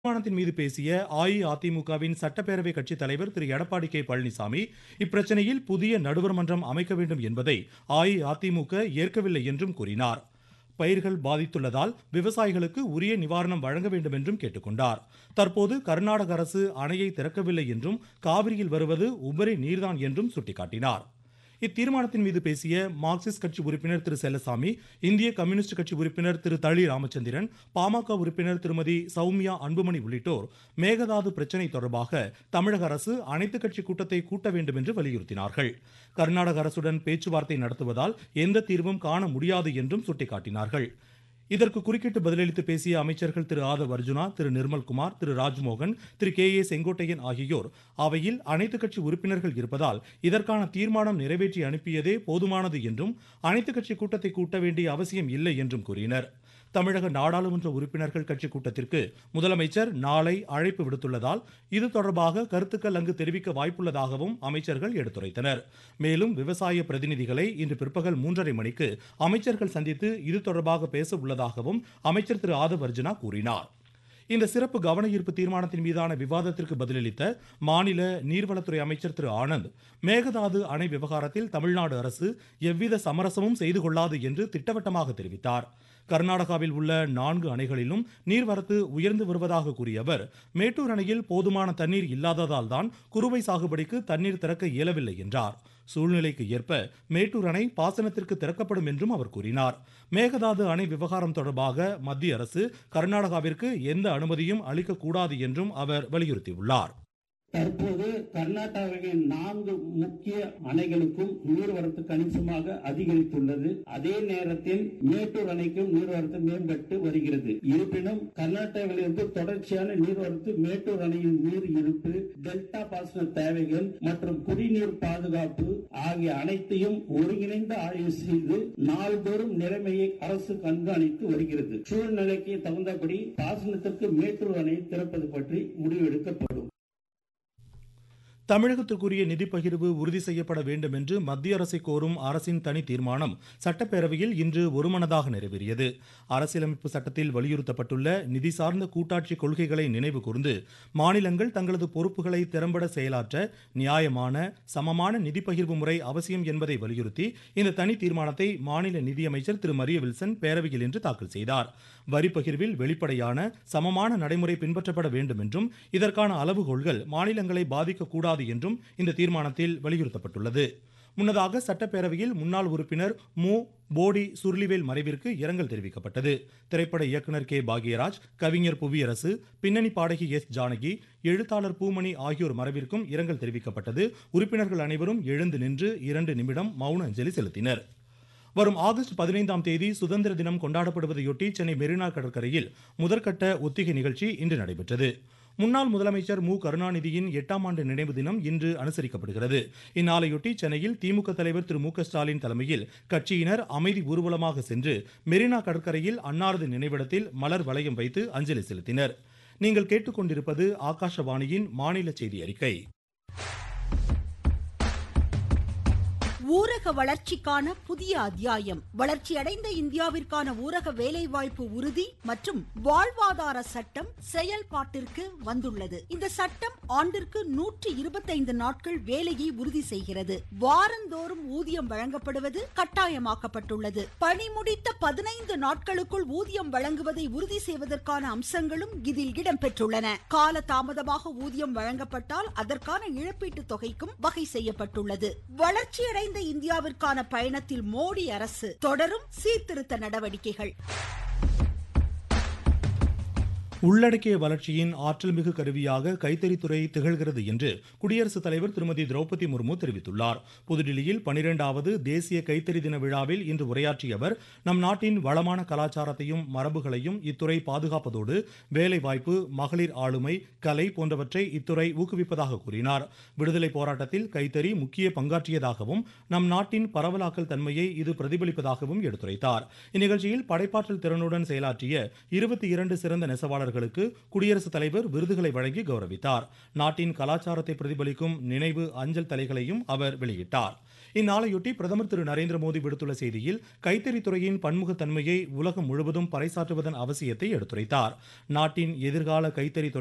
தீர்மானத்தின் மீது பேசிய அஇஅதிமுகவின் சட்டப்பேரவை கட்சித் தலைவர் திரு எடப்பாடி கே பழனிசாமி இப்பிரச்சனையில் புதிய நடுவர் மன்றம் அமைக்க வேண்டும் என்பதை அஇஅதிமுக ஏற்கவில்லை என்றும் கூறினார் பயிர்கள் பாதித்துள்ளதால் விவசாயிகளுக்கு உரிய நிவாரணம் வழங்க வேண்டும் என்றும் கேட்டுக்கொண்டார் தற்போது கர்நாடக அரசு அணையை திறக்கவில்லை என்றும் காவிரியில் வருவது உபரி நீர்தான் என்றும் சுட்டிக்காட்டினார் இத்தீர்மானத்தின் மீது பேசிய மார்க்சிஸ்ட் கட்சி உறுப்பினர் திரு செல்லசாமி இந்திய கம்யூனிஸ்ட் கட்சி உறுப்பினர் திரு தளி ராமச்சந்திரன் பாமக உறுப்பினர் திருமதி சௌமியா அன்புமணி உள்ளிட்டோர் மேகதாது பிரச்சினை தொடர்பாக தமிழக அரசு அனைத்துக் கட்சி கூட்டத்தை கூட்ட வேண்டும் என்று வலியுறுத்தினார்கள் கர்நாடக அரசுடன் பேச்சுவார்த்தை நடத்துவதால் எந்த தீர்வும் காண முடியாது என்றும் சுட்டிக்காட்டினார்கள் இதற்கு குறுக்கிட்டு பதிலளித்து பேசிய அமைச்சர்கள் திரு ஆதவ் அர்ஜுனா திரு நிர்மல்குமார் திரு ராஜ்மோகன் திரு கே ஏ செங்கோட்டையன் ஆகியோர் அவையில் அனைத்துக் கட்சி உறுப்பினர்கள் இருப்பதால் இதற்கான தீர்மானம் நிறைவேற்றி அனுப்பியதே போதுமானது என்றும் அனைத்துக் கட்சி கூட்டத்தை கூட்ட வேண்டிய அவசியம் இல்லை என்றும் கூறினர் தமிழக நாடாளுமன்ற உறுப்பினர்கள் கட்சி கூட்டத்திற்கு முதலமைச்சர் நாளை அழைப்பு விடுத்துள்ளதால் இது தொடர்பாக கருத்துக்கள் அங்கு தெரிவிக்க வாய்ப்புள்ளதாகவும் அமைச்சர்கள் எடுத்துரைத்தனர் மேலும் விவசாய பிரதிநிதிகளை இன்று பிற்பகல் மூன்றரை மணிக்கு அமைச்சர்கள் சந்தித்து இது தொடர்பாக பேச உள்ளதாகவும் அமைச்சர் திரு ஆதவ் அர்ஜுனா கூறினார் இந்த சிறப்பு கவன ஈர்ப்பு தீர்மானத்தின் மீதான விவாதத்திற்கு பதிலளித்த மாநில நீர்வளத்துறை அமைச்சர் திரு ஆனந்த் மேகதாது அணை விவகாரத்தில் தமிழ்நாடு அரசு எவ்வித சமரசமும் செய்து கொள்ளாது என்று திட்டவட்டமாக தெரிவித்தார் கர்நாடகாவில் உள்ள நான்கு அணைகளிலும் நீர்வரத்து உயர்ந்து வருவதாக கூறிய அவர் மேட்டூர் அணையில் போதுமான தண்ணீர் இல்லாததால் தான் குறுவை சாகுபடிக்கு தண்ணீர் திறக்க இயலவில்லை என்றார் சூழ்நிலைக்கு ஏற்ப மேட்டூர் அணை பாசனத்திற்கு திறக்கப்படும் என்றும் அவர் கூறினார் மேகதாது அணை விவகாரம் தொடர்பாக மத்திய அரசு கர்நாடகாவிற்கு எந்த அனுமதியும் அளிக்கக்கூடாது என்றும் அவர் வலியுறுத்தியுள்ளார் தற்போது கர்நாடகாவின் நான்கு முக்கிய அணைகளுக்கும் நீர்வரத்து கணிசமாக அதிகரித்துள்ளது அதே நேரத்தில் மேட்டூர் அணைக்கும் நீர்வரத்து மேம்பட்டு வருகிறது இருப்பினும் கர்நாடகாவிலிருந்து தொடர்ச்சியான நீர்வரத்து மேட்டூர் அணையின் நீர் இருப்பு டெல்டா பாசன தேவைகள் மற்றும் குடிநீர் பாதுகாப்பு ஆகிய அனைத்தையும் ஒருங்கிணைந்து ஆய்வு செய்து நாள்தோறும் நிலைமையை அரசு கண்காணித்து வருகிறது சூழ்நிலைக்கு தகுந்தபடி பாசனத்திற்கு மேட்டூர் அணை திறப்பது பற்றி முடிவெடுக்கப்படும் தமிழகத்திற்குரிய நிதி பகிர்வு உறுதி செய்யப்பட வேண்டும் என்று மத்திய அரசை கோரும் அரசின் தனி தீர்மானம் சட்டப்பேரவையில் இன்று ஒருமனதாக நிறைவேறியது அரசியலமைப்பு சட்டத்தில் வலியுறுத்தப்பட்டுள்ள நிதி சார்ந்த கூட்டாட்சி கொள்கைகளை நினைவு கூர்ந்து மாநிலங்கள் தங்களது பொறுப்புகளை திறம்பட செயலாற்ற நியாயமான சமமான நிதி பகிர்வு முறை அவசியம் என்பதை வலியுறுத்தி இந்த தனி தீர்மானத்தை மாநில நிதியமைச்சர் திரு மரிய வில்சன் பேரவையில் இன்று தாக்கல் செய்தார் வரி பகிர்வில் வெளிப்படையான சமமான நடைமுறை பின்பற்றப்பட வேண்டும் என்றும் இதற்கான அளவுகோல்கள் மாநிலங்களை பாதிக்கக்கூடாது என்றும் இந்த தீர்மானத்தில் வலியுறுத்தப்பட்டுள்ளது முன்னதாக சட்டப்பேரவையில் முன்னாள் உறுப்பினர் மு போடி சுர்லிவேல் மறைவிற்கு இரங்கல் தெரிவிக்கப்பட்டது திரைப்பட இயக்குனர் கே பாக்யராஜ் கவிஞர் புவியரசு பின்னணி பாடகி எஸ் ஜானகி எழுத்தாளர் பூமணி ஆகியோர் மறைவிற்கும் இரங்கல் தெரிவிக்கப்பட்டது உறுப்பினர்கள் அனைவரும் எழுந்து நின்று இரண்டு நிமிடம் மௌன அஞ்சலி செலுத்தினர் வரும் ஆகஸ்ட் பதினைந்தாம் தேதி சுதந்திர தினம் கொண்டாடப்படுவதையொட்டி சென்னை மெரினா கடற்கரையில் முதற்கட்ட ஒத்திகை நிகழ்ச்சி இன்று நடைபெற்றது முன்னாள் முதலமைச்சர் மு கருணாநிதியின் எட்டாம் ஆண்டு நினைவு தினம் இன்று அனுசரிக்கப்படுகிறது இந்நாளையொட்டி சென்னையில் திமுக தலைவர் திரு மு க ஸ்டாலின் தலைமையில் கட்சியினர் அமைதி ஊர்வலமாக சென்று மெரினா கடற்கரையில் அன்னாரது நினைவிடத்தில் மலர் வளையம் வைத்து அஞ்சலி செலுத்தினர் நீங்கள் கேட்டுக்கொண்டிருப்பது ஆகாஷவாணியின் மாநில செய்தி அறிக்கை ஊரக வளர்ச்சிக்கான புதிய அத்தியாயம் வளர்ச்சியடைந்த இந்தியாவிற்கான ஊரக வேலைவாய்ப்பு உறுதி மற்றும் வாழ்வாதார சட்டம் செயல்பாட்டிற்கு வந்துள்ளது இந்த சட்டம் ஆண்டிற்கு நூற்றி இருபத்தைந்து நாட்கள் வேலையை உறுதி செய்கிறது வாரந்தோறும் ஊதியம் வழங்கப்படுவது கட்டாயமாக்கப்பட்டுள்ளது பணி முடித்த பதினைந்து நாட்களுக்குள் ஊதியம் வழங்குவதை உறுதி செய்வதற்கான அம்சங்களும் இதில் இடம்பெற்றுள்ளன கால தாமதமாக ஊதியம் வழங்கப்பட்டால் அதற்கான இழப்பீட்டுத் தொகைக்கும் வகை செய்யப்பட்டுள்ளது வளர்ச்சியடைந்த இந்தியாவிற்கான பயணத்தில் மோடி அரசு தொடரும் சீர்திருத்த நடவடிக்கைகள் உள்ளடக்கிய வளர்ச்சியின் ஆற்றல்மிகு கருவியாக கைத்தறித்துறை திகழ்கிறது என்று குடியரசுத் தலைவர் திருமதி திரௌபதி முர்மு தெரிவித்துள்ளார் புதுடில்லியில் பனிரெண்டாவது தேசிய கைத்தறி தின விழாவில் இன்று உரையாற்றிய அவர் நம் நாட்டின் வளமான கலாச்சாரத்தையும் மரபுகளையும் இத்துறை பாதுகாப்பதோடு வேலைவாய்ப்பு மகளிர் ஆளுமை கலை போன்றவற்றை இத்துறை ஊக்குவிப்பதாக கூறினார் விடுதலை போராட்டத்தில் கைத்தறி முக்கிய பங்காற்றியதாகவும் நம் நாட்டின் பரவலாக்கல் தன்மையை இது பிரதிபலிப்பதாகவும் எடுத்துரைத்தார் இந்நிகழ்ச்சியில் படைப்பாற்றல் திறனுடன் செயலாற்றிய இருபத்தி இரண்டு சிறந்த நெசவாளர் மாணவர்களுக்கு குடியரசுத் தலைவர் விருதுகளை வழங்கி கௌரவித்தார் நாட்டின் கலாச்சாரத்தை பிரதிபலிக்கும் நினைவு அஞ்சல் தலைகளையும் அவர் வெளியிட்டார் இந்நாளையொட்டி பிரதமர் திரு நரேந்திர மோடி விடுத்துள்ள செய்தியில் கைத்தறித்துறையின் பன்முகத்தன்மையை உலகம் முழுவதும் பறைசாற்றுவதன் அவசியத்தை எடுத்துரைத்தார் நாட்டின் எதிர்கால கைத்தறி